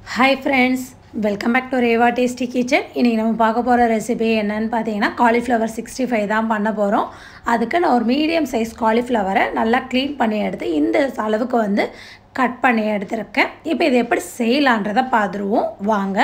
hi friends welcome back to Reva tasty kitchen இன்றைக்கி நம்ம பார்க்க போகிற ரெசிபி என்னன்னு பார்த்தீங்கன்னா காலிஃப்ளவர் சிக்ஸ்டி ஃபைவ் தான் பண்ண போகிறோம் அதுக்கு நான் ஒரு மீடியம் சைஸ் காலிஃப்ளவரை நல்லா க்ளீன் பண்ணி எடுத்து இந்த அளவுக்கு வந்து கட் பண்ணி எடுத்திருக்கேன் இப்போ இது எப்படி செய்யலான்றதை பார்த்துருவோம் வாங்க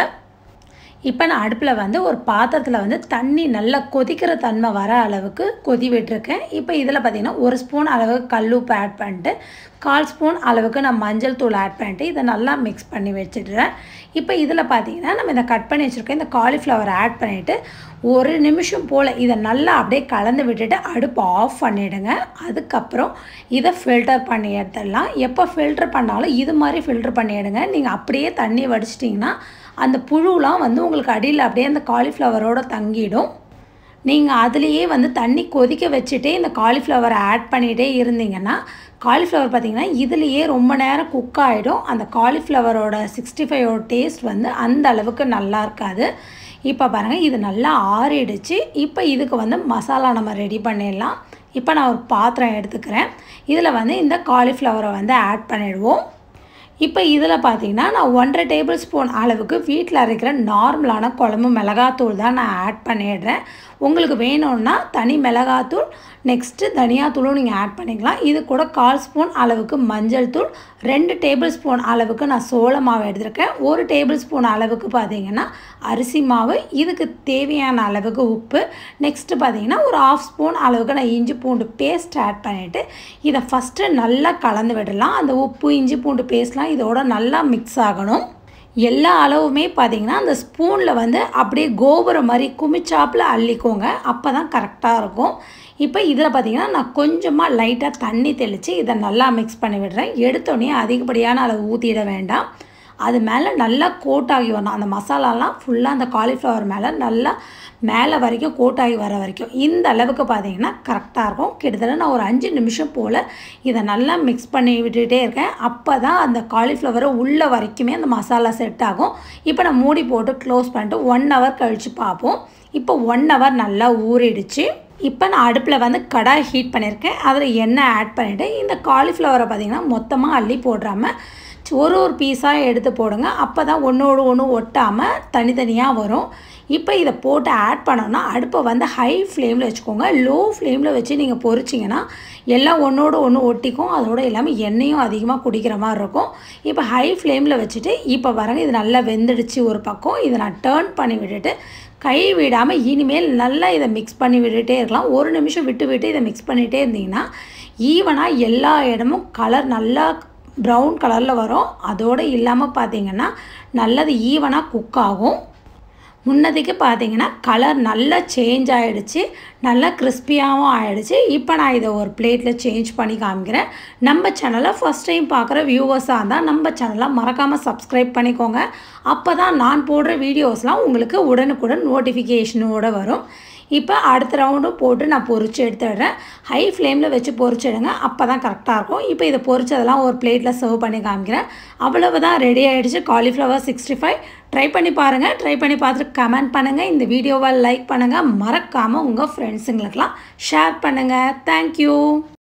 இப்போ நான் அடுப்பில் வந்து ஒரு பாத்திரத்தில் வந்து தண்ணி நல்லா கொதிக்கிற தன்மை வர அளவுக்கு கொதி விட்டுருக்கேன் இப்போ இதில் பார்த்திங்கன்னா ஒரு ஸ்பூன் அளவுக்கு கல்லுப்பு ஆட் பண்ணிட்டு கால் ஸ்பூன் அளவுக்கு நான் மஞ்சள் தூள் ஆட் பண்ணிட்டு இதை நல்லா மிக்ஸ் பண்ணி வச்சிடுறேன் இப்போ இதில் பார்த்திங்கன்னா நம்ம இந்த கட் பண்ணி வச்சுருக்கேன் இந்த காலிஃப்ளவர் ஆட் பண்ணிவிட்டு ஒரு நிமிஷம் போல் இதை நல்லா அப்படியே கலந்து விட்டுட்டு அடுப்பு ஆஃப் பண்ணிவிடுங்க அதுக்கப்புறம் இதை ஃபில்டர் பண்ணி எடுத்துடலாம் எப்போ ஃபில்டர் பண்ணாலும் இது மாதிரி ஃபில்டர் பண்ணி எடுங்க நீங்கள் அப்படியே தண்ணி வடிச்சிட்டிங்கன்னா அந்த புழுலாம் வந்து உங்களுக்கு அடியில் அப்படியே அந்த காலிஃப்ளவரோட தங்கிடும் நீங்கள் அதுலேயே வந்து தண்ணி கொதிக்க வச்சுட்டே இந்த காலிஃப்ளவரை ஆட் பண்ணிகிட்டே இருந்தீங்கன்னா காலிஃப்ளவர் பார்த்திங்கன்னா இதுலேயே ரொம்ப நேரம் குக் ஆகிடும் அந்த காலிஃப்ளவரோட சிக்ஸ்டி ஃபைவோட டேஸ்ட் வந்து அந்த அளவுக்கு நல்லா இருக்காது இப்போ பாருங்கள் இது நல்லா ஆறிடுச்சு இப்போ இதுக்கு வந்து மசாலா நம்ம ரெடி பண்ணிடலாம் இப்போ நான் ஒரு பாத்திரம் எடுத்துக்கிறேன் இதில் வந்து இந்த காலிஃப்ளவரை வந்து ஆட் பண்ணிடுவோம் இப்போ இதில் பார்த்தீங்கன்னா நான் ஒன்றரை டேபிள் ஸ்பூன் அளவுக்கு வீட்டில் அரைக்கிற நார்மலான குழம்பு மிளகாத்தூள் தான் நான் ஆட் பண்ணிடுறேன் உங்களுக்கு வேணும்னா தனி மிளகாத்தூள் நெக்ஸ்ட்டு தனியாத்தூளும் நீங்கள் ஆட் பண்ணிக்கலாம் இது கூட கால் ஸ்பூன் அளவுக்கு மஞ்சள் தூள் ரெண்டு டேபிள் ஸ்பூன் அளவுக்கு நான் சோள மாவு எடுத்திருக்கேன் ஒரு டேபிள் ஸ்பூன் அளவுக்கு பார்த்தீங்கன்னா அரிசி மாவு இதுக்கு தேவையான அளவுக்கு உப்பு நெக்ஸ்ட்டு பார்த்தீங்கன்னா ஒரு ஆஃப் ஸ்பூன் அளவுக்கு நான் இஞ்சி பூண்டு பேஸ்ட் ஆட் பண்ணிவிட்டு இதை ஃபஸ்ட்டு நல்லா கலந்து விடலாம் அந்த உப்பு இஞ்சி பூண்டு பேஸ்ட்லாம் இதோட நல்லா மிக்ஸ் ஆகணும் எல்லா அளவுமே பார்த்திங்கன்னா அந்த ஸ்பூனில் வந்து அப்படியே கோபுரம் மாதிரி குமிச்சாப்பில் அள்ளிக்கோங்க அப்போ தான் கரெக்டாக இருக்கும் இப்போ இதில் பார்த்திங்கன்னா நான் கொஞ்சமாக லைட்டாக தண்ணி தெளித்து இதை நல்லா மிக்ஸ் பண்ணி விடுறேன் எடுத்தோடனே அதிகப்படியான அளவு ஊற்றிட வேண்டாம் அது மேலே நல்லா கோட் ஆகி வரணும் அந்த மசாலாலாம் ஃபுல்லாக அந்த காலிஃப்ளவர் மேலே நல்லா மேலே வரைக்கும் கோட் ஆகி வர வரைக்கும் இந்த அளவுக்கு பார்த்தீங்கன்னா கரெக்டாக இருக்கும் கிட்டத்தட்ட நான் ஒரு அஞ்சு நிமிஷம் போல் இதை நல்லா மிக்ஸ் பண்ணி விட்டுகிட்டே இருக்கேன் அப்போ தான் அந்த காலிஃப்ளவரை உள்ள வரைக்குமே அந்த மசாலா செட் ஆகும் இப்போ நான் மூடி போட்டு க்ளோஸ் பண்ணிட்டு ஒன் ஹவர் கழித்து பார்ப்போம் இப்போ ஒன் ஹவர் நல்லா ஊறிடுச்சு இப்போ நான் அடுப்பில் வந்து கடாய் ஹீட் பண்ணியிருக்கேன் அதில் எண்ணெய் ஆட் பண்ணிவிட்டு இந்த காலிஃப்ளவரை பார்த்திங்கன்னா மொத்தமாக அள்ளி போடுறாமல் ஒரு ஒரு பீஸாக எடுத்து போடுங்க அப்போ தான் ஒன்றோடு ஒன்று ஒட்டாமல் தனித்தனியாக வரும் இப்போ இதை போட்டு ஆட் பண்ணோன்னா அடுப்பை வந்து ஹை ஃப்ளேமில் வச்சுக்கோங்க லோ ஃப்ளேமில் வச்சு நீங்கள் பொரிச்சிங்கன்னா எல்லாம் ஒன்றோடு ஒன்று ஒட்டிக்கும் அதோடு இல்லாமல் எண்ணெயும் அதிகமாக குடிக்கிற மாதிரி இருக்கும் இப்போ ஹை ஃப்ளேமில் வச்சுட்டு இப்போ வரங்க இது நல்லா வெந்துடுச்சு ஒரு பக்கம் இதை நான் டேர்ன் பண்ணி விட்டுட்டு கை விடாமல் இனிமேல் நல்லா இதை மிக்ஸ் பண்ணி விட்டுட்டே இருக்கலாம் ஒரு நிமிஷம் விட்டு விட்டு இதை மிக்ஸ் பண்ணிகிட்டே இருந்தீங்கன்னா ஈவனாக எல்லா இடமும் கலர் நல்லா ப்ரௌன் கலரில் வரும் அதோடு இல்லாமல் பார்த்தீங்கன்னா நல்லது ஈவனாக குக் ஆகும் முன்னதுக்கு பார்த்தீங்கன்னா கலர் நல்லா சேஞ்ச் ஆகிடுச்சு நல்லா கிறிஸ்பியாகவும் ஆகிடுச்சு இப்போ நான் இதை ஒரு பிளேட்டில் சேஞ்ச் பண்ணி காமிக்கிறேன் நம்ம சேனலை ஃபஸ்ட் டைம் பார்க்குற வியூவர்ஸாக இருந்தால் நம்ம சேனலை மறக்காமல் சப்ஸ்கிரைப் பண்ணிக்கோங்க அப்போ தான் நான் போடுற வீடியோஸ்லாம் உங்களுக்கு உடனுக்குடன் நோட்டிஃபிகேஷனோடு வரும் இப்போ அடுத்த ரவுண்டும் போட்டு நான் பொரிச்சு எடுத்துடுறேன் ஹை ஃப்ளேமில் வச்சு பொரிச்சிடுங்க அப்போ தான் கரெக்டாக இருக்கும் இப்போ இதை பொரிச்சதெல்லாம் ஒரு பிளேட்டில் சர்வ் பண்ணி காமிக்கிறேன் அவ்வளவு தான் ரெடி ஆகிடுச்சு காலிஃப்ளவர் சிக்ஸ்டி ஃபைவ் ட்ரை பண்ணி பாருங்கள் ட்ரை பண்ணி பார்த்துட்டு கமெண்ட் பண்ணுங்கள் இந்த வீடியோவை லைக் பண்ணுங்கள் மறக்காமல் உங்கள் ஃப்ரெண்ட்ஸுங்களுக்கெல்லாம் ஷேர் பண்ணுங்கள் தேங்க்யூ